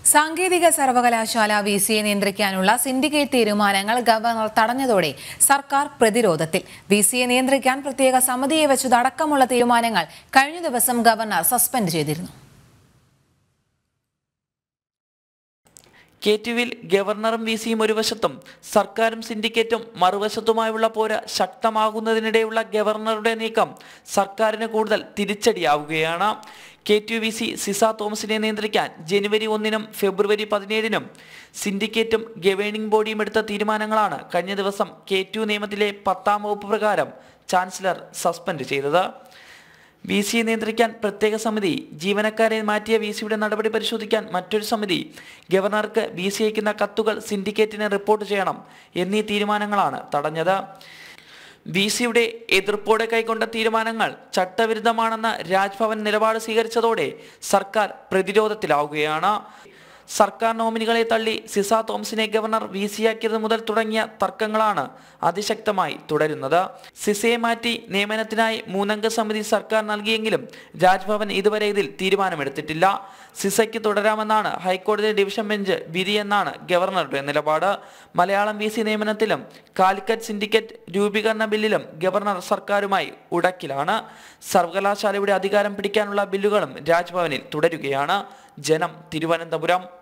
സാങ്കേതിക സർവകലാശാല വി സിയെ നിയന്ത്രിക്കാനുള്ള സിൻഡിക്കേറ്റ് തീരുമാനങ്ങൾ ഗവർണർ തടഞ്ഞതോടെ സർക്കാർ പ്രതിരോധത്തിൽ വി സിയെ നിയന്ത്രിക്കാൻ പ്രത്യേക സമിതിയെ വെച്ചതടക്കമുള്ള തീരുമാനങ്ങൾ കഴിഞ്ഞ ദിവസം ഗവർണർ സസ്പെൻഡ് ചെയ്തിരുന്നു കെ ടുവിൽ ഗവർണറും വി സിയും ഒരു വശത്തും സർക്കാരും സിൻഡിക്കേറ്റും മറുവശത്തുമായുള്ള പോര ശക്തമാകുന്നതിനിടെയുള്ള ഗവർണറുടെ നീക്കം സർക്കാരിന് കൂടുതൽ തിരിച്ചടിയാവുകയാണ് K T U V C Ciza തോമസിനെ നിയന്ത്രിക്കാൻ ജനുവരി ഒന്നിനും ഫെബ്രുവരി പതിനേഴിനും സിൻഡിക്കേറ്റും ഗവേണിംഗ് ബോഡിയും എടുത്ത തീരുമാനങ്ങളാണ് കഴിഞ്ഞ ദിവസം കെ ടു നിയമത്തിലെ പത്താം വകുപ്പ് പ്രകാരം ചാൻസലർ സസ്പെൻഡ് ചെയ്തത് വി സിയെ നിയന്ത്രിക്കാൻ പ്രത്യേക സമിതി ജീവനക്കാരെ മാറ്റിയ വി സിയുടെ നടപടി പരിശോധിക്കാൻ മറ്റൊരു സമിതി ഗവർണർക്ക് വി സി അയക്കുന്ന കത്തുകൾ സിൻഡിക്കേറ്റിന് റിപ്പോർട്ട് ചെയ്യണം എന്നീ തീരുമാനങ്ങളാണ് തടഞ്ഞത് വി സിയുടെ എതിർപ്പോടെ കൈക്കൊണ്ട തീരുമാനങ്ങൾ ചട്ടവിരുദ്ധമാണെന്ന് രാജ്ഭവൻ നിലപാട് സ്വീകരിച്ചതോടെ സർക്കാർ പ്രതിരോധത്തിലാവുകയാണ് സർക്കാർ നോമിനികളെ തള്ളി സിസ തോമസിനെ ഗവർണർ വി സിയാക്കിയത് മുതൽ തുടങ്ങിയ തർക്കങ്ങളാണ് അതിശക്തമായി തുടരുന്നത് സിസയെ മാറ്റി നിയമനത്തിനായി മൂന്നംഗ സമിതി സർക്കാർ നൽകിയെങ്കിലും രാജ്ഭവൻ ഇതുവരെ ഇതിൽ തീരുമാനമെടുത്തിട്ടില്ല സിസയ്ക്ക് തുടരാമെന്നാണ് ഹൈക്കോടതി ഡിവിഷൻ ബെഞ്ച് വിധിയെന്നാണ് ഗവർണറുടെ നിലപാട് മലയാളം വി സി നിയമനത്തിലും കാലിക്കറ്റ് സിൻഡിക്കേറ്റ് രൂപീകരണ ബില്ലിലും ഗവർണർ സർക്കാരുമായി ഉടക്കിലാണ് സർവകലാശാലയുടെ അധികാരം പിടിക്കാനുള്ള ബില്ലുകളും രാജ്ഭവനിൽ തുടരുകയാണ് ജനം തിരുവനന്തപുരം